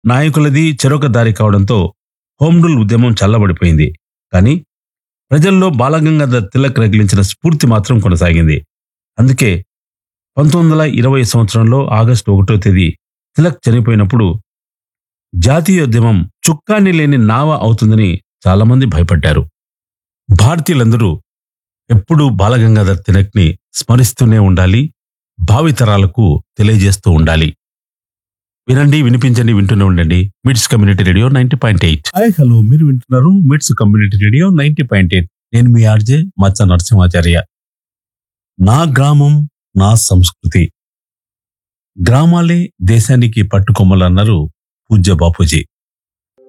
నాయకులది చెరొక దారి కావడంతో హోమ్ రూల్ ఉద్యమం చల్లబడిపోయింది కానీ ప్రజల్లో బాలగంగాధర్ తిలక్ రగిలించిన స్ఫూర్తి మాత్రం కొనసాగింది అందుకే పంతొమ్మిది వందల ఇరవై సంవత్సరంలో ఆగస్టు ఒకటో తేదీ తిలక్ చనిపోయినప్పుడు జాతీయోద్యమం చుక్కాని లేని నావ అవుతుందని చాలామంది భయపడ్డారు భారతీయులందరూ ఎప్పుడూ బాలగంగాధర్ తిలక్ని స్మరిస్తూనే ఉండాలి భావితరాలకు తెలియజేస్తూ ఉండాలి వినండి వినిపించండి వింటూనే ఉండండి Mids community radio ninety point eight hi hello మీరు వింటున్నారు Mids community radio ninety point eight నేను మీ ఆర్జే మచ్చ నరసింహాచార్య నా గ్రామం నా సంస్కృతి గ్రామాలే దేశానికి పట్టుకొమ్మలన్నారు పూజ్య బాపూజీ